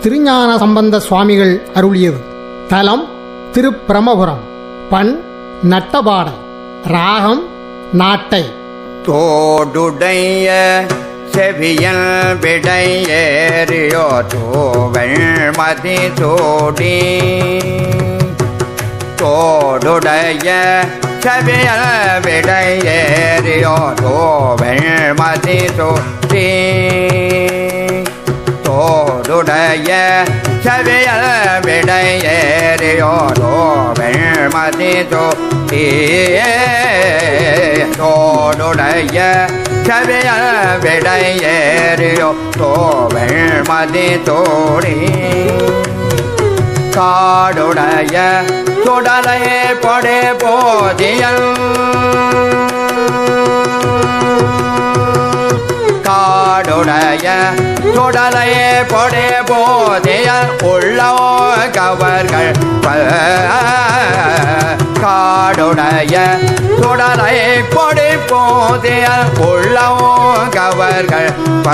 திருஞான சம்பந்த சுவாமிகள் அருளியது தலம் திருப்பிரமபுரம் பண் நட்டபாடை ராகம் நாட்டை தோடுடைய செவியல் விடையேறியோ தோவள் மதி சோடி தோடுடைய செவியல் விடையேறியோ தோவள் மதி சோடி தோடுடைய செவியல் விடையேறியோ தோவள் மதி சோடி தோடுடைய செவிய விடையேறியோ தோவள் மதி தோடி காடுடைய சுடலை பொடே போதியல் காடுடைய சுடலை பொடே போதியல் உள்ளோ கவர்கள் காடுடைய சுடலை பொடி போதியல் உள்ளோ கவர்கள்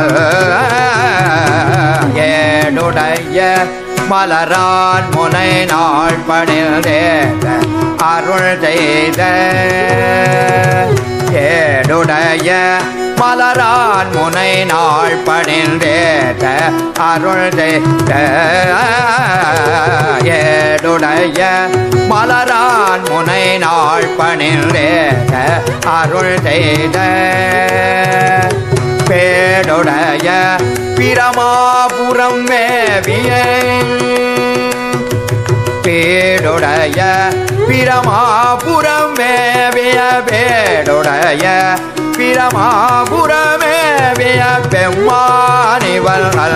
ஏடுடைய மலரான் முனை நாள் பணில் அருள் செய்த ஏடுடைய மலரான் முனை நாள் பணிந்தேத்த அருள் செய்த ஏடுடைய மலரான் முனை நாள் பணிந்தேத்த அருள் செய்த பேடுடைய பிரமாபுரம் மேவிய பேடுடைய பிரமாபுரம் மேவிய பேடுடைய பிரமாபுரம் மேவிய பெம்மானிவர்கள்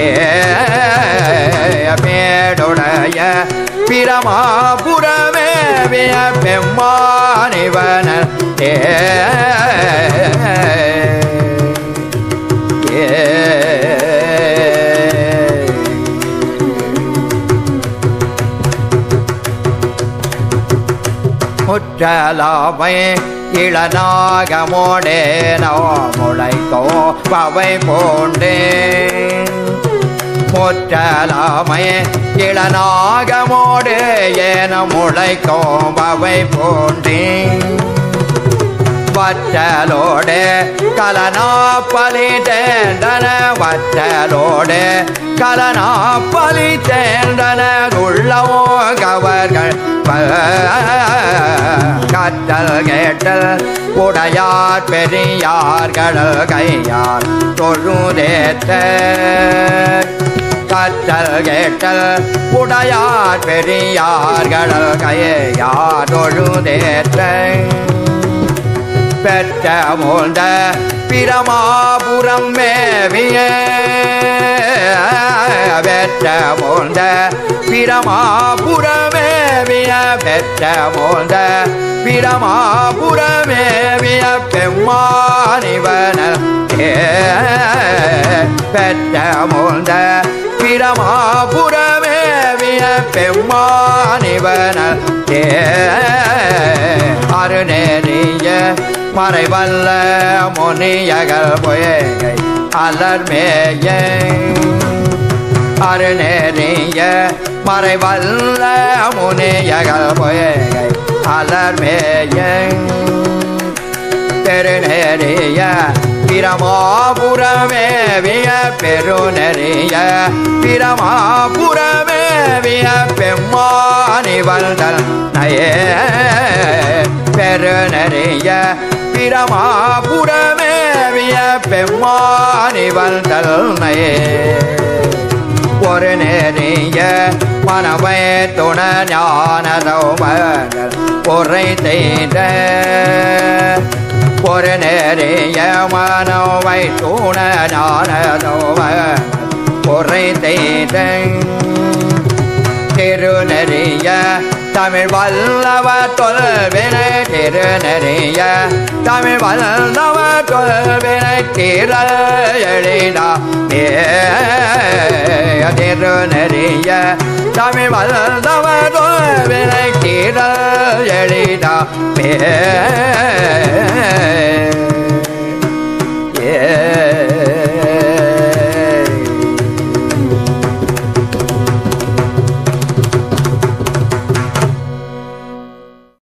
பேடுடைய பிரமாபுரம் மேவிய பெம்மானிவன முற்றலாமை இளநாகமோடே நோ முளைக்கோ பவை போண்டே முற்றலாமை இளநாகமோடு ஏன முளைக்கோ பவை போண்டேன் வற்றலோடு கலனாப்பலி தேண்டன வற்றலோடு கலனாப்பலி தேண்டன உள்ளவோ கவர்கள் கற்றல் கேட்டல் உடையார் பெரியார்கள் கையார் தொழுதேத்த கற்றல் கேட்டல் உடையார் பெரியார்கள் கையார் தொழுதேற்ற பெற்ற மூழ்ந்த பிரமாபுரம் மேவிய பெற்ற மூழ்ந்த பிரமாபுரமேவிய பெற்ற மூழ்ந்த பிரமாபுரமேவிய பெம்மானிவன பெற்ற மூழ்ந்த பிரமாபுரமேவிய பெம்மானிவன அருணேறிய மறைவல்ல முனியகள் பொய்கை அலர்மேய அருணேறிய மறைவல்ல முனியகள் பொய்கை அலர்மேய பெருநெறிய பிரமாபுரமேவிய பெருநெறிய பிரமாபுரமேவிய பெம்மானி வந்தல் நயே பெருநெறிய பிரமாபுரமேவிய பெம்மானி வந்தல் நயே ஒரு நெறிய மனவை துண ஞானதோமகள் உரை செய்த ஒரு நெறிய மனவை துண ஞானதோமகள் உரை செய்த திருநெறிய தமிழ் வல்லவ தொல்வினை திருநெறிய தமிழ் வல்லவ தொல்வினை திர எழினா திருநெறிய தமிழ் வல்லவ தொல்வினை திர எழினா ஏ ஏ